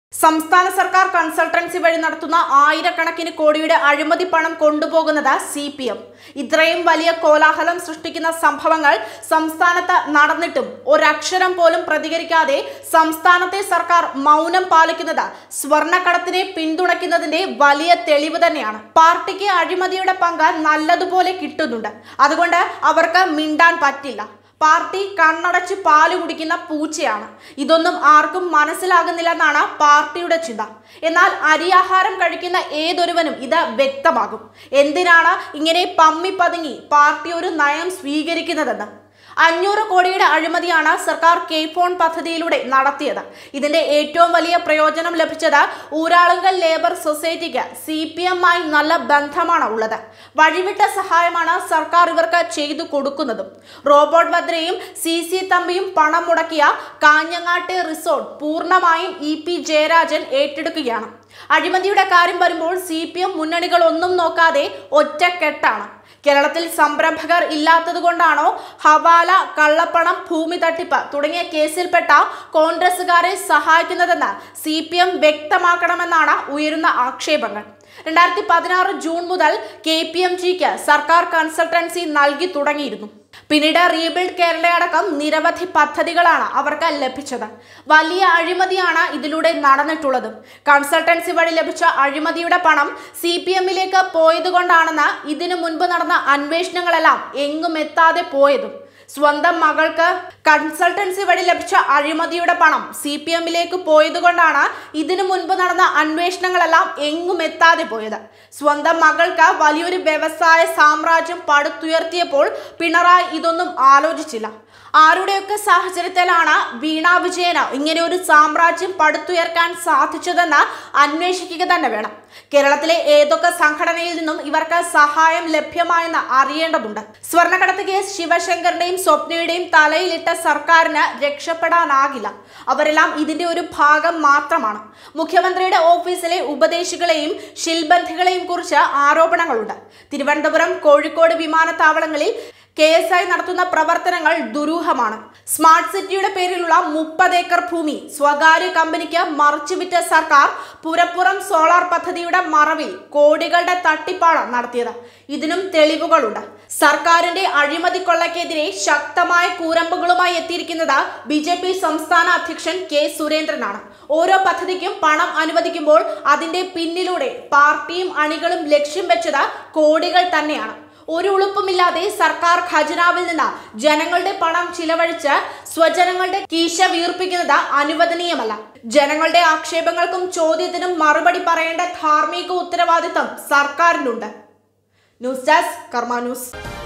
സംസ്ഥാന സർക്കാർ കൺസൾട്ടൻസി വഴി നടത്തുന്ന ആയിരക്കണക്കിന് കോടിയുടെ അഴിമതി പണം കൊണ്ടുപോകുന്നത് സി പി എം ഇത്രയും വലിയ കോലാഹലം സൃഷ്ടിക്കുന്ന സംഭവങ്ങൾ സംസ്ഥാനത്ത് നടന്നിട്ടും ഒരക്ഷരം പോലും പ്രതികരിക്കാതെ സംസ്ഥാനത്തെ സർക്കാർ മൗനം പാലിക്കുന്നത് സ്വർണ്ണക്കടത്തിനെ പിന്തുണയ്ക്കുന്നതിന്റെ വലിയ തെളിവ് തന്നെയാണ് പാർട്ടിക്ക് അഴിമതിയുടെ പങ്ക് നല്ലതുപോലെ കിട്ടുന്നുണ്ട് അതുകൊണ്ട് അവർക്ക് മിണ്ടാൻ പറ്റില്ല പാർട്ടി കണ്ണടച്ച് പാല് കുടിക്കുന്ന പൂച്ചയാണ് ഇതൊന്നും ആർക്കും മനസ്സിലാകുന്നില്ലെന്നാണ് പാർട്ടിയുടെ ചിന്ത എന്നാൽ അരിയാഹാരം കഴിക്കുന്ന ഏതൊരുവനും ഇത് വ്യക്തമാകും എന്തിനാണ് ഇങ്ങനെ പമ്മി പതുങ്ങി പാർട്ടി ഒരു നയം സ്വീകരിക്കുന്നതെന്ന് അഞ്ഞൂറ് കോടിയുടെ അഴിമതിയാണ് സർക്കാർ കെ ഫോൺ പദ്ധതിയിലൂടെ നടത്തിയത് ഇതിന്റെ ഏറ്റവും വലിയ പ്രയോജനം ലഭിച്ചത് ഊരാളുങ്കൽ ലേബർ സൊസൈറ്റിക്ക് സി പി എമ്മായി നല്ല ബന്ധമാണ് ഉള്ളത് വഴിവിട്ട സഹായമാണ് സർക്കാർ ഇവർക്ക് ചെയ്തു കൊടുക്കുന്നതും റോബോട്ട് ഭദ്രയും സി സി തമ്പിയും പണം മുടക്കിയ കാഞ്ഞങ്ങാട്ടെ റിസോർട്ട് പൂർണ്ണമായും ഇ പി ജയരാജൻ ഏറ്റെടുക്കുകയാണ് അഴിമതിയുടെ കാര്യം വരുമ്പോൾ സി പി എം മുന്നണികളൊന്നും നോക്കാതെ ഒറ്റക്കെട്ടാണ് കേരളത്തിൽ സംരംഭകർ ഇല്ലാത്തതുകൊണ്ടാണോ ഹവാല കള്ളപ്പണം ഭൂമി തട്ടിപ്പ് തുടങ്ങിയ കേസിൽപ്പെട്ട കോൺഗ്രസുകാരെ സഹായിക്കുന്നതെന്ന് സി പി എം വ്യക്തമാക്കണമെന്നാണ് ഉയരുന്ന ആക്ഷേപങ്ങൾ രണ്ടായിരത്തി പതിനാറ് ജൂൺ മുതൽ കെ പി എം ജിക്ക് സർക്കാർ കൺസൾട്ടൻസി നൽകി തുടങ്ങിയിരുന്നു പിന്നീട് റീബിൽഡ് കേരളയടക്കം നിരവധി പദ്ധതികളാണ് അവർക്ക് ലഭിച്ചത് വലിയ അഴിമതിയാണ് ഇതിലൂടെ നടന്നിട്ടുള്ളത് കൺസൾട്ടൻസി വഴി ലഭിച്ച അഴിമതിയുടെ പണം സി പി എമ്മിലേക്ക് പോയതുകൊണ്ടാണെന്ന് ഇതിനു മുൻപ് നടന്ന അന്വേഷണങ്ങളെല്ലാം എങ്ങും എത്താതെ പോയതും സ്വന്തം മകൾക്ക് കൺസൾട്ടൻസി വഴി ലഭിച്ച അഴിമതിയുടെ പണം സി പി എമ്മിലേക്ക് പോയതുകൊണ്ടാണ് ഇതിനു മുൻപ് നടന്ന അന്വേഷണങ്ങളെല്ലാം എങ്ങും എത്താതെ പോയത് സ്വന്തം മകൾക്ക് വലിയൊരു വ്യവസായ സാമ്രാജ്യം പടുത്തുയർത്തിയപ്പോൾ പിണറായി ഇതൊന്നും ആലോചിച്ചില്ല ആരുടെയൊക്കെ സാഹചര്യത്തിലാണ് വീണ വിജയന് ഇങ്ങനെ ഒരു സാമ്രാജ്യം പടുത്തുയർക്കാൻ സാധിച്ചതെന്ന് അന്വേഷിക്കുക തന്നെ വേണം കേരളത്തിലെ ഏതൊക്കെ സംഘടനയിൽ നിന്നും ഇവർക്ക് സഹായം ലഭ്യമായെന്ന് അറിയേണ്ടതുണ്ട് സ്വർണ്ണക്കടത്ത് കേസ് ശിവശങ്കറിന്റെയും സ്വപ്നയുടെയും തലയിലിട്ട സർക്കാരിന് രക്ഷപ്പെടാനാകില്ല അവരെല്ലാം ഇതിന്റെ ഒരു ഭാഗം മാത്രമാണ് മുഖ്യമന്ത്രിയുടെ ഓഫീസിലെ ഉപദേശികളെയും ശിൽബന്ധികളെയും കുറിച്ച് ആരോപണങ്ങളുണ്ട് തിരുവനന്തപുരം കോഴിക്കോട് വിമാനത്താവളങ്ങളിൽ കെ എസ് ഐ നടത്തുന്ന പ്രവർത്തനങ്ങൾ ദുരൂഹമാണ് സ്മാർട്ട് സിറ്റിയുടെ പേരിലുള്ള മുപ്പത് ഏക്കർ ഭൂമി സ്വകാര്യ കമ്പനിക്ക് മറിച്ചുവിറ്റ സർക്കാർ പുരപ്പുറം സോളാർ പദ്ധതിയുടെ മറവിൽ കോടികളുടെ തട്ടിപ്പാണ് നടത്തിയത് ഇതിനും തെളിവുകളുണ്ട് സർക്കാരിന്റെ അഴിമതി കൊള്ളയ്ക്കെതിരെ ശക്തമായ കൂരമ്പുകളുമായി എത്തിയിരിക്കുന്നത് ബി ജെ പി സംസ്ഥാന അധ്യക്ഷൻ കെ സുരേന്ദ്രനാണ് ഓരോ പദ്ധതിക്കും പണം അനുവദിക്കുമ്പോൾ അതിന്റെ പിന്നിലൂടെ പാർട്ടിയും അണികളും ലക്ഷ്യം വെച്ചത് കോടികൾ തന്നെയാണ് ഒരു ഉളുപ്പുമില്ലാതെ സർക്കാർ ഖജനാവിൽ നിന്ന് ജനങ്ങളുടെ പണം ചിലവഴിച്ച് സ്വജനങ്ങളുടെ കീശ വീർപ്പിക്കുന്നത് അനുവദനീയമല്ല ജനങ്ങളുടെ ആക്ഷേപങ്ങൾക്കും ചോദ്യത്തിനും മറുപടി പറയേണ്ട ധാർമ്മിക ഉത്തരവാദിത്തം സർക്കാരിനുണ്ട് ന്യൂസ് ഡെസ്ക് കർമ്മ ന്യൂസ്